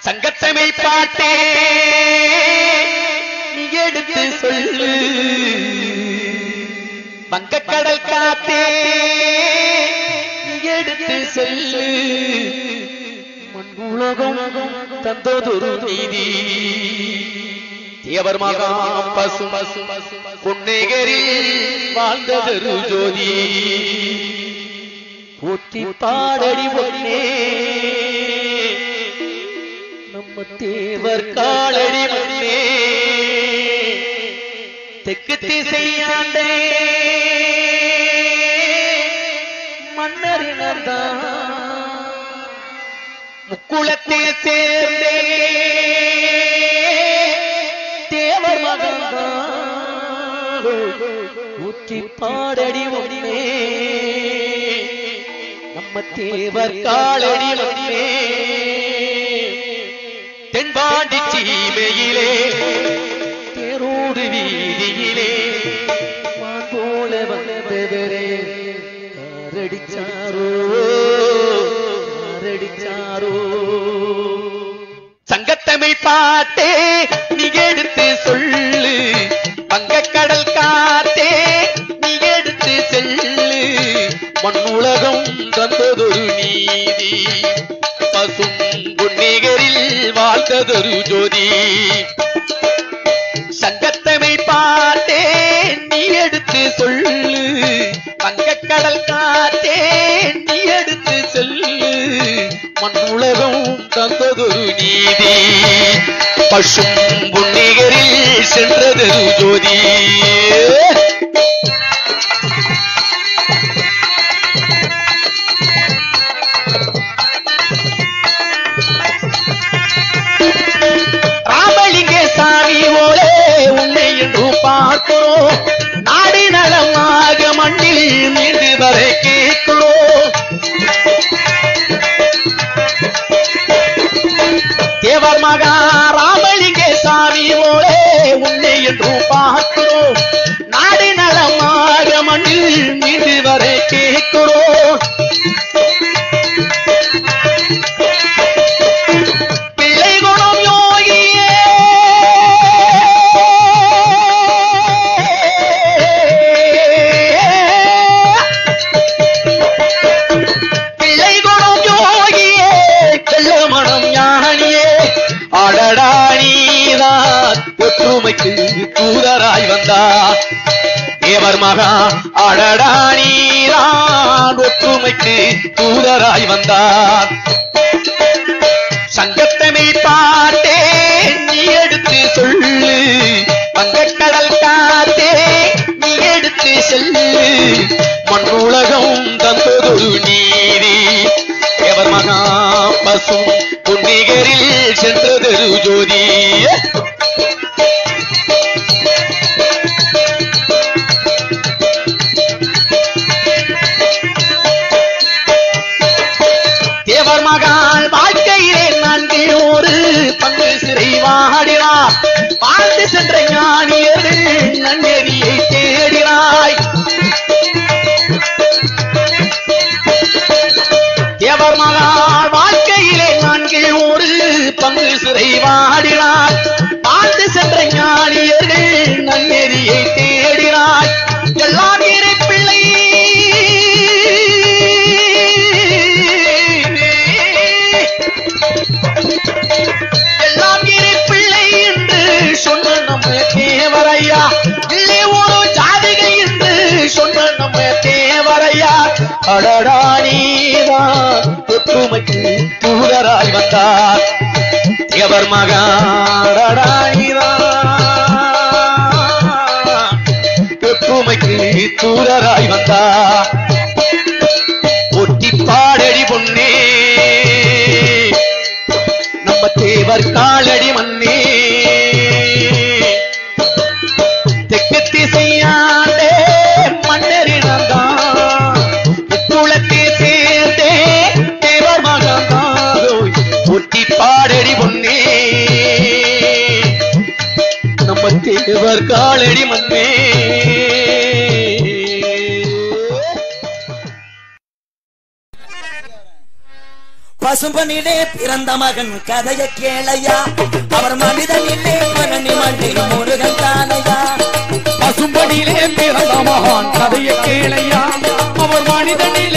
சங்கத்தமை பாட்டே நீ எடுத்து சொல்லு வங்கக்கடல் காத்தே நீ எடுத்து செல்லு மண் உலகம் தந்ததொரு நீதி தேவர் மகாம் பசு பசு பொன்னேகரில் வாழ்ந்ததொரு ஜோதி போற்றி பாடடி ஒன்னே நம்ம தேவர் காலடி மண்ணே தெற்கு திசையாண்டே மன்னரினர்தான் முக்குளத்தை சேர்ந்தே தேவர் மகன்தான் ஊற்றி பாடடி ஒன்னே நம்ம தேவர் காலடி ஒன்னே தென்பாண்டி சீமையிலே தேரோடு வீதியிலே மான் போல வந்தவரே யாரடிச்சாரோ யாரடிச்சாரோ சங்கத்தமை பாட்டே நீ எடுத்து சொல்லு வங்கக்கடல் காத்தே நீ எடுத்து செல்லு மண் உலகம் தந்ததொரு நீதி பசும் பொன்னிகரில் வாழ்ந்ததொரு ஜோதி சங்கத்தமை பாட்டே நீ எடுத்து சொல்லு வங்கக்கடல் காத்தே நீ எடுத்து செல்லு மண் உலகம் தந்ததொரு நீதி பசும் பொன்னிகரில் சென்றதொரு ஜோதி ராமலிங்க சாமி போலே உன்னை என்று பார்க்கிறோம் நாடு நலமாக மண்ணில் மீண்டு வர கேட்கிறோம் தேவர் மகா ராமலிங்க சாமி போலே உன்னை என்று பார்க்கிறோம் நாடு நலமாக மண்ணில் மீண்டு வர கேட்கிறோம் பிள்ளை குணம் யோகியே பிள்ளை குணம் யோகியே கள்ள மனம் ஞானியே அடடா நீதான் ஒற்றுமைக்கு தூதராய் வந்தார் தேவர் மகா அடடா நீதான் ஒற்றுமைக்கு தூதராய் வந்தார் சங்கத்தமை பாட்டே நீ எடுத்து சொல்லு வங்கக்கடல் காத்தே நீ எடுத்து செல்லு மண் உலகம் தந்ததொரு நீதி எவர் மகா பசும் புன்னிகரில் சென்றதொரு ஜோதி தேவர் மகால் வாழ்க்கையிலே நன்றி ஒரு பங்கு சிறை வாடினார் வாழ்ந்து சென்ற ஞானியர்கள் நன்னெறியை தேடினாய் தேவர் மகால் வாழ்க்கையிலே நான்கில் ஒரு பங்கு சிறை வாடினார் வாழ்ந்து சென்ற ஞானியர்கள் நன்னெறியை தேடினாய் எல்லாம் இறை பிள்ளை எல்லாம் இறை பிள்ளை என்று சொன்ன நம்ம தேவரையா இல்லை ஒரு ஜாதிகை என்று சொன்ன நம்ம தேவரையா அடடா நீதான் ஒற்றுமைக்கு தூதராய் வந்தார் தேவர் மகாடடா நீதான் ஒற்றுமைக்கு தூதராய் வந்தார் ஒட்டி பாடடி பொன்னே நம்ம தேவர் காலடி மண்ணே தெற்கு திசையாண்டே மன்னரினந்தான் உப்புளத்தை சேர்ந்தே தேவர் மகந்தாரோய் ஒட்டி பாடடி பொன்னே நம்ம தேவர் காலடி மண்ணே பசும்பனிலே பிறந்த மகன் கதைய கேளையா அவர் மனிதனிலே பழனி மண்டி முருகன் தானையா பசும்படியிலே பிறந்த மகான் கதையை கேளையா அவர் மனிதனிலே